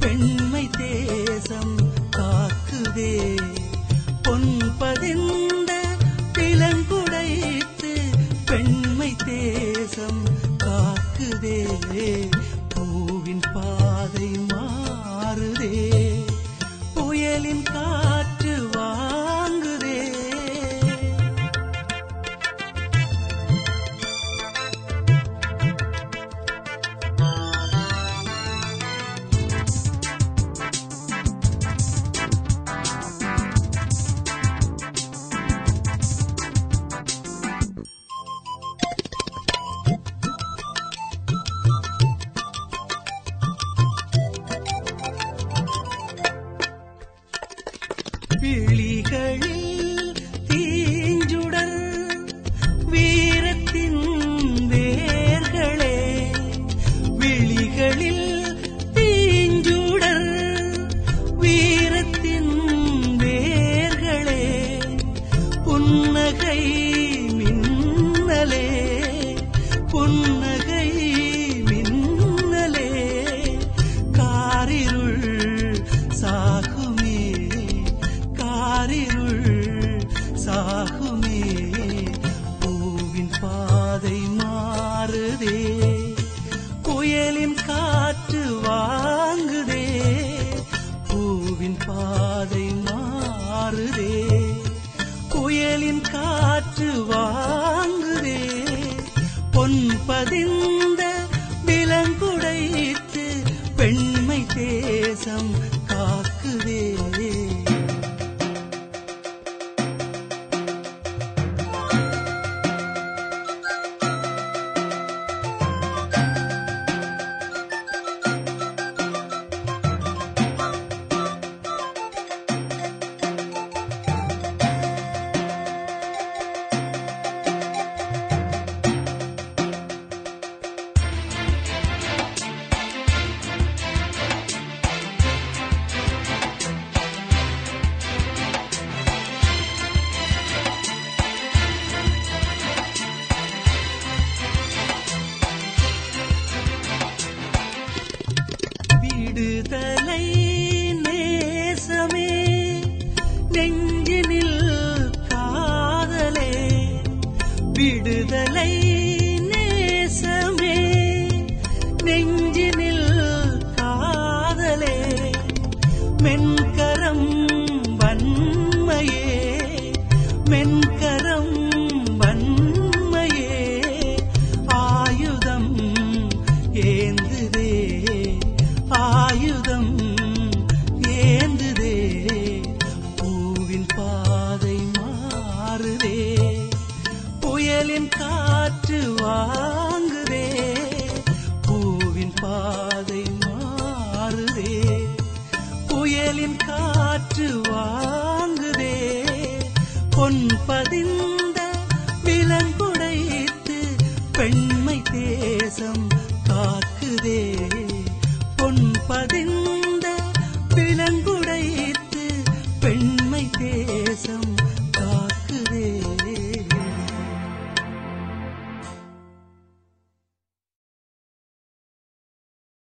பெண்மை தேசம் காக்குதே பொன் பதிந்த பிளங்குடைத்து பெண்மை தேசம் காக்குதே பூவின் பாதை மாறுதே புயலின் காற்று வாங்குதே விழிகளில் தீஞ்சுடர் வீரத்தின் வேர்களே விழிகளில் தீஞ்சுடர் வீரத்தின் வேர்களே புன்னகை மின்னலே புன்னகை மின்னலே காரிருள் சாகுமே காரிருள் சாகுமே பூவின் பாதை மாறுதே புயலின் காற்று வாங்குதே பூவின் பாதை மாறுதே புயலின் காற்று வாங்குதே பொன் பதிந்த விலங்குடைத்து பெண்மை தேசம் காக்குதே விடுதலை நேசமே நெஞ்சினில் காதலே விடுதலை நேசமே நெஞ்சினில் காதலே மென்கரம் வன்மையே மென்கரம் வன்மையே ஆயுதம் ஏந்துதே ஆயுதம் ஏந்துதே பூவின் பாதை மாறுதே புயலின் காற்று வாங்குதே பூவின் பாதை மாறுதே புயலின் காற்று வாங்குதே பொன் பதிந்த விலங்குடைத்து பெண்மை தேசம் காக்குதே பொன் பதிந்த